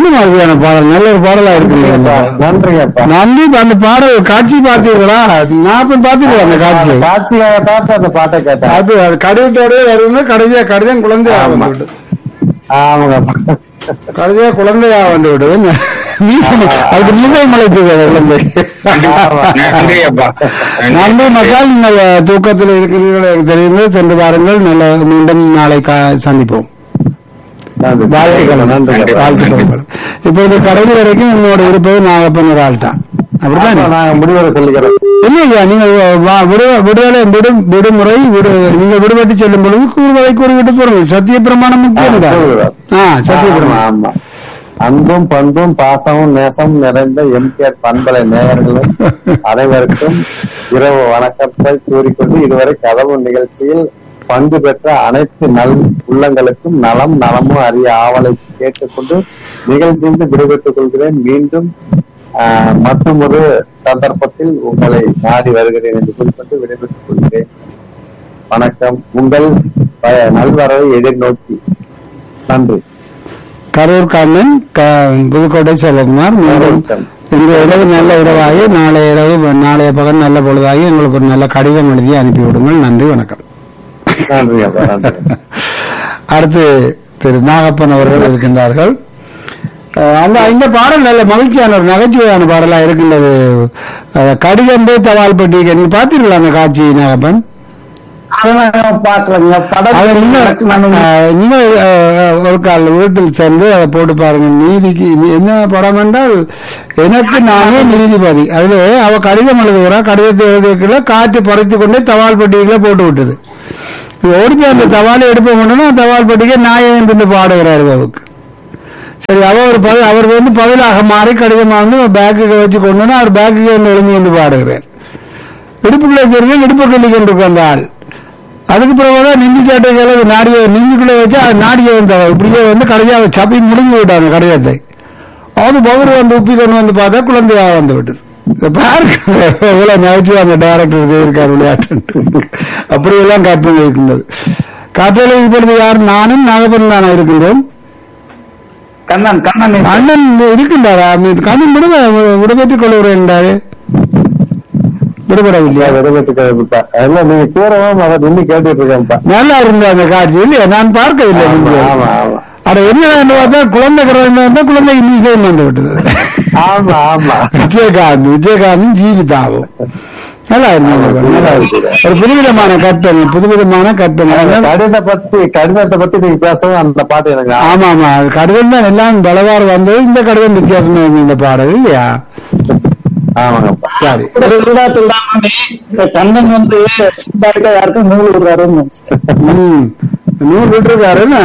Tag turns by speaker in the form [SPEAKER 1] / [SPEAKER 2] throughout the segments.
[SPEAKER 1] நல்ல மாதிரியான பாடல் நல்ல ஒரு பாடலா இருக்கு
[SPEAKER 2] நன்றிங்கப்பா
[SPEAKER 1] நன்றி அந்த பாடல் காட்சி பார்த்தீர்களா நான் போய் பார்த்தீங்களா அந்த காட்சி
[SPEAKER 2] காட்சியாக பார்த்து அந்த பாட்டை கேட்டேன்
[SPEAKER 1] அது அது கடிதத்தோடய வருது கடைசியா கடிதம் குழந்தையா வந்து விட்டு
[SPEAKER 2] ஆமாங்கப்பா
[SPEAKER 1] கடைசியா குழந்தையா வந்து விடுது அதுக்கு மிக மலைப்பு குழந்தை
[SPEAKER 3] நன்றி அப்பா
[SPEAKER 1] நன்றி மக்கள் நீங்கள் தூக்கத்தில் இருக்கிறீர்கள் எனக்கு தெரியுது சென்று பாருங்கள் நல்ல மீண்டும் நாளை கா- சந்திப்போம்
[SPEAKER 2] நன்றி
[SPEAKER 1] வாழ்த்துக்கள்
[SPEAKER 2] நன்றி
[SPEAKER 1] வாழ்த்துக்கள் இப்பொழுது கடைசி வரைக்கும் என்னோட இருப்பது நாகப்பன் ஒரு ஆள் தான் அப்படித்தான்
[SPEAKER 2] நான் முடிவரை சொல்லிக்கிறேன்
[SPEAKER 1] இல்லையா நீங்கள் வா- விடு- விடுதலை விடும் விடுமுறை விடு நீங்கள் விடுபட்டு செல்லும் பொழுது கூறுவதை கூறிவிட்டு போறீங்க சத்திய பிரமாணம் முக்கியம்
[SPEAKER 2] ஆ, சொல்லுகிறேன்.
[SPEAKER 1] ஆ சத்திய
[SPEAKER 2] ஆமா,
[SPEAKER 1] பிரமாணம்
[SPEAKER 2] ஆமா. அன்பும் பண்பும் பாசமும் நேசம் நிறைந்த எம்கேஆர் பண்பலை நேயர்களும் அனைவருக்கும் இரவு வணக்கத்தை கூறிக்கொண்டு இதுவரை கதவு நிகழ்ச்சியில் பங்கு பெற்ற அனைத்து நல் உள்ளங்களுக்கும் நலம் நலமும் அறிய ஆவலை கேட்டுக்கொண்டு நிகழ்ச்சியிலிருந்து விடுபட்டுக் கொள்கிறேன் மீண்டும் ஆஹ், மற்றும் ஒரு சந்தர்ப்பத்தில் உங்களை நாடி வருகிறேன் என்று குறிப்பிட்டு விடைபெற்றுக் கொள்கிறேன் வணக்கம் உங்கள் ப- நல்வரவை எதிர்நோக்கி நன்றி
[SPEAKER 1] கரூர் கண்ணன் க- புதுக்கோட்டை செல்வகுமார் மீண்டும் இன்று இரவு நல்ல இரவாகி நாளைய இரவு நாளைய பகல் நல்ல பொழுதாகி எங்களுக்கு ஒரு நல்ல கடிதம் எழுதி அனுப்பி விடுங்கள் நன்றி வணக்கம்
[SPEAKER 2] நன்றி அப்பா நன்றி
[SPEAKER 1] அடுத்து திரு நாகப்பன் அவர்கள் இருக்கின்றார்கள் அஹ் அந்த இந்த பாடல் நல்ல மகிழ்ச்சியான ஒரு நகைச்சுவையான பாடலா இருக்கின்றது அஹ் கடிதம் போய் தபால் பெட்டி நீங்க பாத்தீங்களா அந்த காட்சி நாகப்பன்
[SPEAKER 2] பாக்கலங்க
[SPEAKER 1] அதை நீங்க அஹ், நீங்க அஹ், ஒரு கால் வீட்டில் சென்று அதை போட்டு பாருங்க நீதிக்கு இது என்ன படம் என்றால் எனக்கு நானே நீதிபதி அதுல அவ கடிதம் எழுதுகிறா கடிதத்தை எழுதுகிற காற்று பறித்து கொண்டே தபால் பெட்டிகளை போட்டு விட்டது இது ஓடி போய் அந்த தபாலை எடுப்ப முடியும்னா தபால் பெட்டிக்கு நாயகன் என்று பாடுகிறார் அவருக்கு சரி அவ ஒரு பதில் அவர் வந்து பதிலாக மாறி கடிதமா வந்து பேக்குக்கு வச்சு கொண்டு வந்து அவர் பேக்குக்கு வந்து எழுந்து வந்து பாடுகிறார் இடுப்புக்குள்ளே தெரியும் இடுப்பு கல்லி கொண்டிருக்க அந்த ஆள் அதுக்கு பிறகுதான் நிந்தி சாட்டைகளை நாடிய நிந்திக்குள்ளே வச்சு அது நாடிய வந்தவ இப்படியே வந்து கடைசியாக சப்பி முடிஞ்சு விட்டாங்க கடையத்தை அவனு பவர் வந்து உப்பி கொண்டு வந்து பார்த்தா குழந்தையாக வந்து விட்டது இதை பாருங்க எவ்வளவு நகைச்சுவா அந்த டைரக்டர் செய்திருக்கார் விளையாட்டு அப்படியெல்லாம் கற்பனை இருக்கின்றது காற்றலை இப்பொழுது யார் நானும் நாகப்பன் தானே இருக்கின்றோம்
[SPEAKER 2] கண்ணன் கண்ணன்
[SPEAKER 1] அண்ணன் இருக்கின்றாரா கண்ணன் விடுவ விடுபட்டுக் கொள்கிறேன் என்றாரு விடுபடவில்லையா
[SPEAKER 2] விரும்பத்துக்கு இல்ல நீங்க தூரமா அதை நின்று கேட்டுட்டு இருக்கேன்ப்பா
[SPEAKER 1] நல்லா இருந்த அந்த காட்சி இல்லையா நான் பார்க்கவில்லை
[SPEAKER 2] ஆமா
[SPEAKER 1] நீங்க.
[SPEAKER 2] ஆமா ஆமா
[SPEAKER 1] அட என்ன பார்த்தா குழந்தை குழந்தை வந்தா குழந்தை இன்னிசையும் வந்து விட்டது
[SPEAKER 2] ஆமா ஆமா
[SPEAKER 1] விஜயகாந்த் விஜயகாந்த் ஜீவிதாவும் நல்லா இருந்தாங்க நல்லா இருக்கு ஒரு புதுவிதமான கற்பனை புதுவிதமான கற்பனை அதான்
[SPEAKER 2] கடிதத்தை பத்தி கடிதத்தை பத்தி நீங்க பேசவும் அந்த பாட்டு எனக்கு ஞாபகம்.
[SPEAKER 1] ஆமா ஆமா அது கடிதம் தான் எல்லாம் பலவாறு வந்தது இந்த கடிதம் வித்தியாசமா இருக்கு இந்த பாடல் இல்லையா
[SPEAKER 2] ஆமாங்கப்பா
[SPEAKER 1] சரி
[SPEAKER 4] ஒரு விழாத்தில் தான் இந்த கண்ணன் வந்து பாருங்க யாருக்கும் நூல் விடுறாருன்னு
[SPEAKER 1] ம் நூறு விட்டுருக்காரு என்ன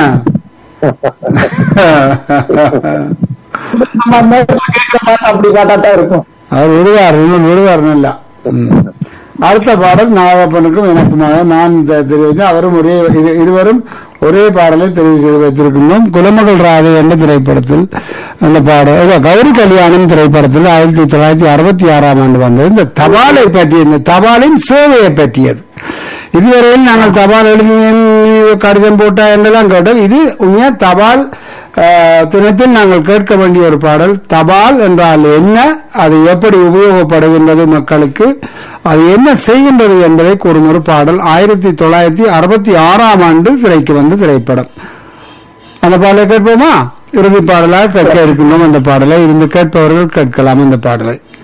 [SPEAKER 4] நம்ம மேல கேட்க மாட்டோம் அப்படி காட்டாதான் இருக்கும்
[SPEAKER 1] அவர் விடுவார் இன்னும் விடுவார் நல்லா ம். அடுத்த பாடல் நாகப்பனுக்கும் எனக்குமாக நான் தெ- தெரிவித்து அவரும் ஒரே இரு- இருவரும் ஒரே பாடலை தெரிவு செய்து வைத்திருக்கின்றோம் குலமகள் ராதை என்ற திரைப்படத்தில் அந்த பாடல் இதோ கௌரி கல்யாணம் திரைப்படத்தில் ஆயிரத்தி தொள்ளாயிரத்தி அறுபத்தி ஆறாம் ஆண்டு வந்தது இந்த தபாலை பற்றிய இந்த தபாலின் சேவையை பற்றியது இதுவரையில் நாங்கள் தபால் எழுதி கடிதம் போட்டா என்றெல்லாம் கேட்டோம் இது உண்மையா தபால் ஆஹ், தினத்தில் நாங்கள் கேட்க வேண்டிய ஒரு பாடல் தபால் என்றால் என்ன அது எப்படி உபயோகப்படுகின்றது மக்களுக்கு அது என்ன செய்கின்றது என்பதை கூறும் ஒரு பாடல் ஆயிரத்தி தொள்ளாயிரத்தி அறுபத்தி ஆறாம் ஆண்டு திரைக்கு வந்த திரைப்படம் அந்த பாடலை கேட்போமா இறுதி பாடலாக கேட்க இருக்கின்றோம் அந்த பாடலை இருந்து கேட்பவர்கள் கேட்கலாம் இந்த பாடலை